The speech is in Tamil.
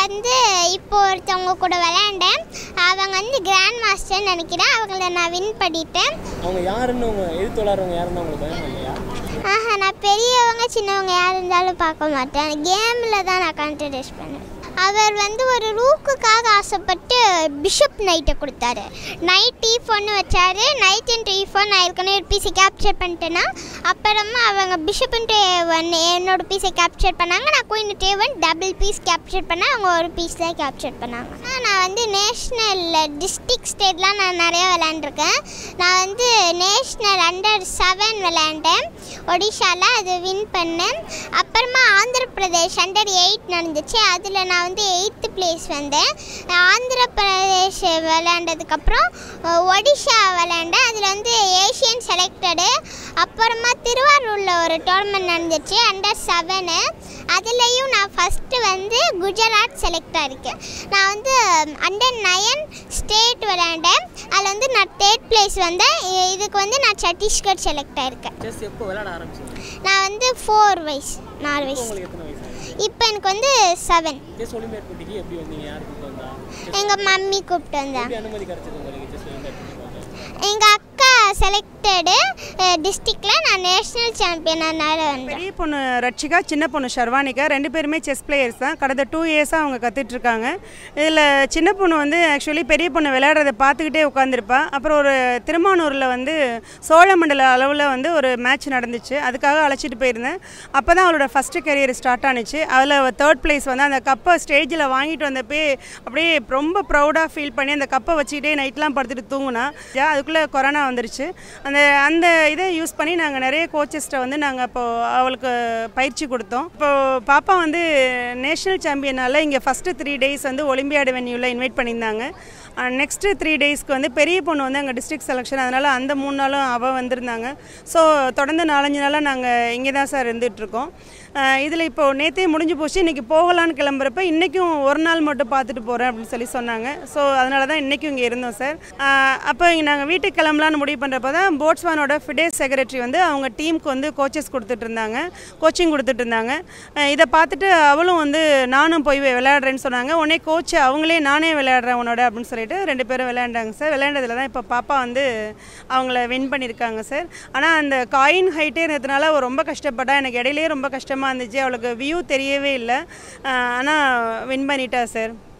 வந்து இப்போ ஒருத்தவங்க கூட விளையாண்டேன் அவங்க வந்து கிராண்ட் மாஸ்டர்னு நினைக்கிறேன் அவங்கள நான் வின் பண்ணிட்டேன் அவங்க யாருன்னு உங்க எதிர்த்து விளாட்றவங்க யாருன்னு உங்களுக்கு பயம் இல்லையா ஆஹா நான் பெரியவங்க சின்னவங்க யார் இருந்தாலும் பார்க்க மாட்டேன் கேமில் தான் நான் கான்சன்ட்ரேட் பண்ணுவேன் அவர் வந்து ஒரு ரூக்குக்காக ஆசைப்பட்டு பிஷப் நைட்டை கொடுத்தாரு நைட் டீ ஃபோன்னு வச்சாரு நைட் அண்ட் டீ ஃபோன் நான் ஏற்கனவே ஒரு பீஸை கேப்சர் பண்ணிட்டேன்னா அப்புறமா அவங்க பிஷப் அண்ட் ஒன் என்னோட பீஸை கேப்சர் பண்ணாங்க நான் குயின் டேவன் டபுள் பீஸ் கேப்சர் பண்ணேன் அவங்க ஒரு பீஸ் தான் கேப்சர் பண்ணாங்க ஆனா, நான் வந்து நேஷ்னல் டிஸ்ட்ரிக்ட் ஸ்டேட்லாம் நான் நிறைய விளையாண்டுருக்கேன் நான் வந்து நேஷ்னல் அண்டர் செவன் விளையாண்டேன் ஒடிஷாவில் அது வின் பண்ணேன் அப்புறமா ஆந்திர பிரதேஷ் அண்டர் எயிட் நடந்துச்சு அதில் நான் வந்து எயித்து பிளேஸ் வந்தேன் ஆந்திர பிரதேஷ் விளையாண்டதுக்கப்புறம் அஹ், ஒடிஷா விளையாண்டேன் அதில் வந்து ஏஷியன் செலக்டடு அப்புறமா திருவாரூரில் ஒரு டோர்னமெண்ட் நடந்துச்சு அண்டர் செவனு அதுலேயும் நான் ஃபஸ்ட்டு வந்து குஜராத் செலக்ட் ஆயிருக்கேன் நான் வந்து அண்டர் நயன் ஸ்டேட் விளையாண்டேன் அதில் வந்து நான் தேர்ட் பிளேஸ் வந்தேன் இ- இதுக்கு வந்து நான் சத்தீஸ்கர் செலக்ட் ஆயிருக்கேன் செஸ் எப்போ விளையாட ஆரம்பிச்சீங்க நான் வந்து ஃபோர் வயசு நாலு இப்போ வயசு உங்களுக்கு எத்தனை வயசு ஆகுது இப்போ எனக்கு வந்து செவன் செஸ் ஒலிம்பியாட் போட்டிக்கு எப்படி வந்தீங்க யார் கூப்பிட்டு வந்தா எங்கள் மம்மி கூப்பிட்டு வந்தாங்க எப்படி அனுமதி கிடைச்சது உங்களுக்கு செஸ் ஒலிம்பியாட் போட்டி பார்க்க எங்கள் அக்கா செலக்டடு டிஸ்ட்ரிக்டில் நான் நேஷ்னல் சாம்பியனாக வந்தேன் பெரிய பொண்ணு ரட்சிகா சின்ன பொண்ணு ஷர்வானிகா ரெண்டு பேருமே செஸ் பிளேயர்ஸ் தான் கடந்த டூ இயர்ஸாக அவங்க கற்றுட்டு இருக்காங்க இதில் சின்ன பொண்ணு வந்து ஆக்சுவலி பெரிய பொண்ணு விளையாடுறத பார்த்துக்கிட்டே உட்காந்துருப்பா அப்புறம் ஒரு திருமானூரில் வந்து சோழமண்டல அளவில் வந்து ஒரு மேட்ச் நடந்துச்சு அதுக்காக அழைச்சிட்டு போயிருந்தேன் அப்போ தான் அவளோட ஃபஸ்ட்டு கரியர் ஸ்டார்ட் ஆனுச்சு அதில் தேர்ட் பிளேஸ் வந்து அந்த கப்பை ஸ்டேஜில் வாங்கிட்டு வந்தப்பே அப்படியே ரொம்ப ப்ரௌடாக ஃபீல் பண்ணி அந்த கப்பை வச்சுக்கிட்டே நைட்லாம் படுத்துட்டு தூங்குனா அதுக்குள்ளே கொரோனா வந்துருச்சு அந்த அந்த இதை யூஸ் பண்ணி நாங்கள் நிறைய கோச்சஸ்ட்டை வந்து நாங்கள் இப்போ அவளுக்கு பயிற்சி கொடுத்தோம் இப்போ பாப்பா வந்து நேஷ்னல் சாம்பியனால் இங்கே ஃபஸ்ட்டு த்ரீ டேஸ் வந்து ஒலிம்பியாடு வென்யூவில் இன்வைட் பண்ணியிருந்தாங்க நெக்ஸ்ட்டு த்ரீ டேஸ்க்கு வந்து பெரிய பொண்ணு வந்து அங்கே டிஸ்ட்ரிக்ட் செலெக்ஷன் அதனால் அந்த மூணு நாளும் அவள் வந்திருந்தாங்க ஸோ தொடர்ந்து நாலஞ்சு நாளாக நாங்கள் இங்கே தான் சார் இருந்துகிட்ருக்கோம் இதில் இப்போ நேற்றே முடிஞ்சு போச்சு இன்றைக்கி போகலான்னு கிளம்புறப்ப இன்றைக்கும் ஒரு நாள் மட்டும் பார்த்துட்டு போகிறேன் அப்படின்னு சொல்லி சொன்னாங்க ஸோ அதனால தான் இன்றைக்கும் இங்கே இருந்தோம் சார் அப்போ இங்கே நாங்கள் வீட்டுக்கு கிளம்பலான்னு முடிவு பண்ணுறப்ப தான் போட்ஸ்வானோட ஃபிடேஸ் செக்ரட்டரி வந்து அவங்க டீமுக்கு வந்து கோச்சஸ் கொடுத்துட்டு இருந்தாங்க கோச்சிங் கொடுத்துட்டு இருந்தாங்க அஹ் இதை பார்த்துட்டு அவளும் வந்து நானும் போய் விளையாடுறேன்னு சொன்னாங்க உடனே கோச் அவங்களே நானே விளையாடுறேன் உன்னோட அப்படின்னு சொல்லிட்டு ரெண்டு பேரும் விளையாண்டாங்க சார் விளையாண்டதில் தான் இப்போ பாப்பா வந்து அவங்கள வின் பண்ணியிருக்காங்க சார் ஆனால் அந்த காயின் ஹைட்டே இருந்ததுனால அவள் ரொம்ப கஷ்டப்பட்டா எனக்கு இடையிலேயே ரொம்ப கஷ்டமாக இருந்துச்சு அவளுக்கு வியூ தெரியவே இல்லை ஆனால் வின் பண்ணிட்டா சார்